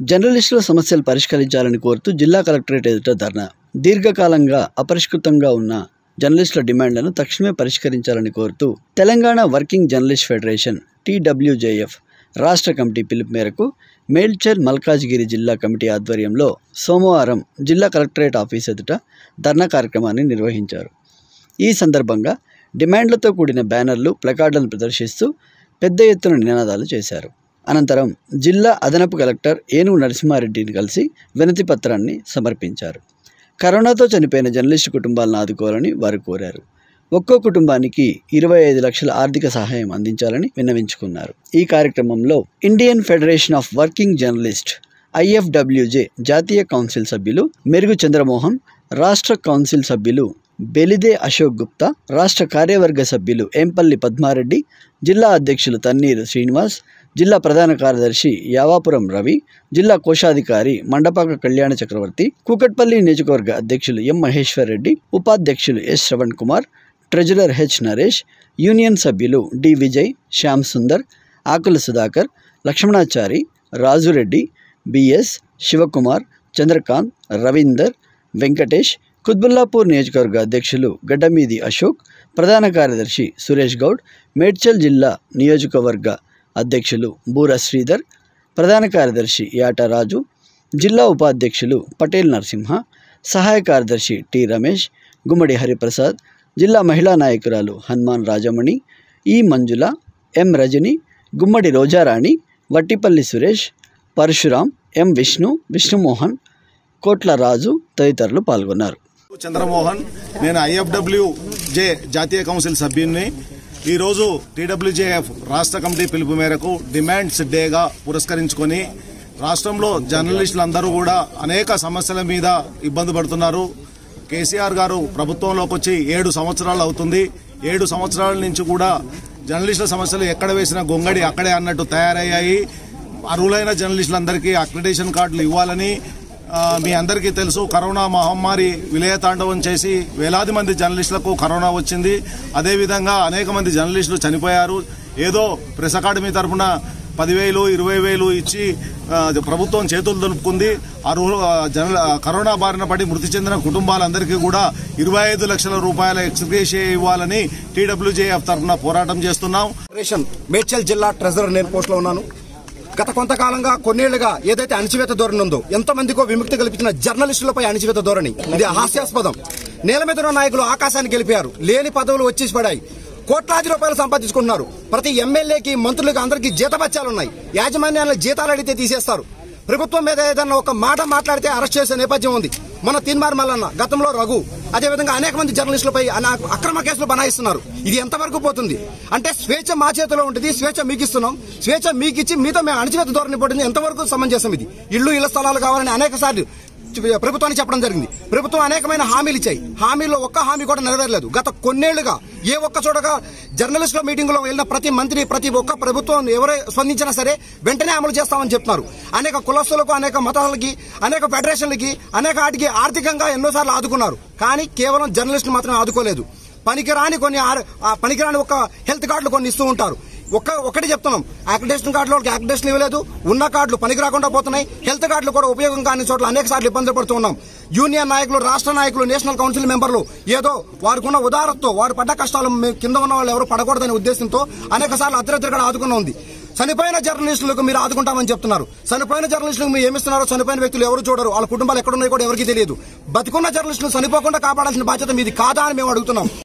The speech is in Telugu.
జర్నలిస్టుల సమస్యలు పరిష్కరించాలని కోరుతూ జిల్లా కలెక్టరేట్ ఎదుట ధర్నా దీర్ఘకాలంగా అపరిష్కృతంగా ఉన్న జర్నలిస్టుల డిమాండ్లను తక్షణమే పరిష్కరించాలని కోరుతూ Telangana working journalist federation TWJF రాష్ట్ర కమిటీ పిలుపు మేరకు మేడ్చల్ మల్కాజ్గిరి జిల్లా కమిటీ ఆధ్వర్యంలో సోమవారం జిల్లా కలెక్టరేట్ ఆఫీస్ ఎదుట ధర్నా కార్యక్రమాన్ని నిర్వహించారు ఈ సందర్భంగా డిమాండ్లతో కూడిన బ్యానర్లు ప్లకార్డులను ప్రదర్శిస్తూ పెద్ద ఎత్తున నినాదాలు చేశారు అనంతరం జిల్లా అదనపు కలెక్టర్ ఏనుగు నరసింహారెడ్డిని కలిసి వినతి పత్రాన్ని సమర్పించారు కరోనాతో చనిపోయిన జర్నలిస్టు కుటుంబాలను ఆదుకోవాలని వారు కోరారు ఒక్కో కుటుంబానికి ఇరవై ఐదు లక్షల ఆర్థిక సహాయం అందించాలని విన్నవించుకున్నారు ఈ కార్యక్రమంలో Indian federation of working journalist IFWJ జాతీయ కౌన్సిల్ సభ్యులు మెరుగు చంద్రమోహన్ రాష్ట్ర కౌన్సిల్ సభ్యులు బెలిదే అశోక్ గుప్తా రాష్ట్ర కార్యవర్గ సభ్యులు ఏంపల్లి పద్మారెడ్డి జిల్లా అధ్యక్షులు తన్నీరు శ్రీనివాస్ జిల్లా ప్రధాన కార్యదర్శి యావాపురం రవి జిల్లా కోశాధికారి మండపాక కళ్యాణ చక్రవర్తి కూకట్పల్లి నియోజకవర్గ అధ్యక్షులు ఎం మహేశ్వర్ రెడ్డి ఉపాధ్యక్షులు S Shravan Kumar treasurer H Naresh union సభ్యులు డి విజయ్ శ్యామ్ సుందర్ ఆకుల సుధాకర్ లక్ష్మణాచారి రాజురెడ్డి బిఎస్ శివకుమార్ చంద్రకాంత్ రవీందర్ వెంకటేష్ కుత్బుల్లాపూర్ నియోజకవర్గ అధ్యక్షులు గడ్డమీది అశోక్ ప్రధాన కార్యదర్శి సురేష్ గౌడ్ మేడ్చల్ జిల్లా నియోజకవర్గ అధ్యక్షులు బూర శ్రీధర్ ప్రధాన కార్యదర్శి యాట రాజు జిల్లా ఉపాధ్యక్షులు పటేల్ నరసింహ సహాయ కార్యదర్శి టి రమేష్ గుమ్మడి హరిప్రసాద్ జిల్లా మహిళా నాయకురాలు హనుమాన్ రాజమణి ఈ మంజుల ఎం రజని గుమ్మడి రోజారాణి వట్టిపల్లి సురేష్ పరశురాం ఎం విష్ణు విష్ణుమోహన్ కోట్ల రాజు తదితరులు పాల్గొన్నారు చంద్రమోహన్ నేను ఐఎఫ్డబ్ల్యూ జే జాతీయ కౌన్సిల్ సభ్యుని ఈరోజు టీడబ్ల్యూజేఎఫ్ రాష్ట్ర కమిటీ పిలుపు మేరకు డిమాండ్స్ డేగా పురస్కరించుకొని రాష్ట్రంలో జర్నలిస్టులందరూ కూడా అనేక సమస్యల మీద ఇబ్బంది పడుతున్నారు కేసీఆర్ గారు ప్రభుత్వంలోకి వచ్చి ఏడు సంవత్సరాలు అవుతుంది ఏడు సంవత్సరాల నుంచి కూడా జర్నలిస్టుల సమస్యలు ఎక్కడ వేసిన గొంగడి అక్కడే అన్నట్టు తయారయ్యాయి అర్హులైన జర్నలిస్టులందరికీ అక్రిడేషన్ కార్డులు ఇవ్వాలని ఆ, మీ అందరికీ తెలుసు కరోనా మహమ్మారి విలయతాండవం చేసి వేలాది మంది జర్నలిస్టులకు కరోనా వచ్చింది అదేవిధంగా అనేక మంది జర్నలిస్టులు చనిపోయారు ఏదో ప్రెస్ అకాడమీ తరఫున పదివేలు ఇరవై వేలు ఇచ్చి ఆ, ప్రభుత్వం చేతులు దులుపుకుంది అర్హులు ఆ, జర్నల ఆ, కరోనా బారిన పడి మృతి చెందిన కుటుంబాలందరికీ కూడా ఇరవై ఐదు లక్షల రూపాయల ఎక్స్గ్రేషియా ఇవ్వాలని టీడబ్ల్యూజేఎఫ్ తరఫున పోరాటం చేస్తున్నాం ఫెడరేషన్ మేడ్చల్ జిల్లా ట్రెజరర్ నేను పోస్ట్ లో ఉన్నాను గత కొంతకాలంగా కొన్నేళ్లుగా ఏదైతే అణచివేత ధోరణి ఉందో ఎంతో మందికో విముక్తి కల్పించిన జర్నలిస్టులపై అణచివేత ధోరణి ఇది హాస్యాస్పదం నేల మీద ఉన్న నాయకులు ఆకాశాన్ని గెలిపారు లేని పదవులు వచ్చేసి పడాయి కోట్లాది రూపాయలు సంపాదించుకుంటున్నారు ప్రతి ఎమ్మెల్యేకి మంత్రులకు అందరికీ జీతబత్యాలు ఉన్నాయి యాజమాన్యాల జీతాలు అడిగితే తీసేస్తారు ప్రభుత్వం మీద ఏదైనా ఒక మాట మాట్లాడితే అరెస్ట్ చేసే నేపథ్యం ఉంది మన తీన్మార్ మల్లన్న గతంలో రఘు అదేవిధంగా అనేక మంది జర్నలిస్టులపై అనా- అక్రమ కేసులు బనాయిస్తున్నారు ఇది ఎంతవరకు పోతుంది అంటే స్వేచ్ఛ మా చేతిలో ఉంటుంది స్వేచ్ఛ మీకు ఇస్తున్నాం స్వేచ్ఛ మీకు ఇచ్చి మీతో మేము అణచివేత ధోరణి పడుతుంది ఎంతవరకు సమంజసం ఇది ఇల్లు ఇళ్ల స్థలాలు కావాలని అనేక సార్లు ప్రభుత్వానికి చెప్పడం జరిగింది ప్రభుత్వం అనేకమైన హామీలు ఇచ్చాయి హామీల్లో ఒక్క హామీ కూడా నెరవేరలేదు గత కొన్నేళ్లుగా ఏ ఒక్క చోటగా జర్నలిస్టుల మీటింగ్ లో వెళ్ళిన ప్రతి మంత్రి ప్రతి ఒక్క ప్రభుత్వం ఎవరే స్పందించినా సరే వెంటనే అమలు చేస్తామని చెప్తున్నారు అనేక కులస్తులకు అనేక మతాలకి అనేక ఫెడరేషన్లకి అనేక వాటికి ఆర్థికంగా ఎన్నోసార్లు ఆదుకున్నారు కానీ కేవలం జర్నలిస్టులు మాత్రమే ఆదుకోలేదు పనికిరాని కొన్ని ఆర్- ఆ పనికిరాని ఒక హెల్త్ కార్డులు కొన్ని ఇస్తూ ఉంటారు ఒక్క ఒకటి చెప్తున్నాం అక్రిడేషన్ కార్డులో అక్రిడేషన్ ఇవ్వలేదు ఉన్న కార్డులు పనికి రాకుండా పోతున్నాయి హెల్త్ కార్డులు కూడా ఉపయోగం కాని చోట్ల అనేక సార్లు ఇబ్బందులు పడుతూ ఉన్నాం యూనియన్ నాయకులు రాష్ట్ర నాయకులు నేషనల్ కౌన్సిల్ మెంబర్లు ఏదో వారికి ఉన్న ఉదారతతో వారు పడ్డ కష్టాలు మేము కింద ఉన్న వాళ్ళు ఎవరు పడకూడదనే ఉద్దేశంతో అనేక సార్లు అద్దరిద్దరు ఆదుకున్న ఉంది చనిపోయిన జర్నలిస్టులకు మీరు ఆదుకుంటామని చెప్తున్నారు చనిపోయిన జర్నలిస్టులకు మీరు ఏమిస్తున్నారో చనిపోయిన వ్యక్తులు ఎవరు చూడరు వాళ్ళ కుటుంబాలు ఎక్కడున్నాయో కూడా ఎవరికి తెలియదు బతికున్న జర్నలిస్టులు చనిపోకుండా కాపాడాల్సిన బాధ్యత మీది కాదా అని మేము అడుగుతున్నాం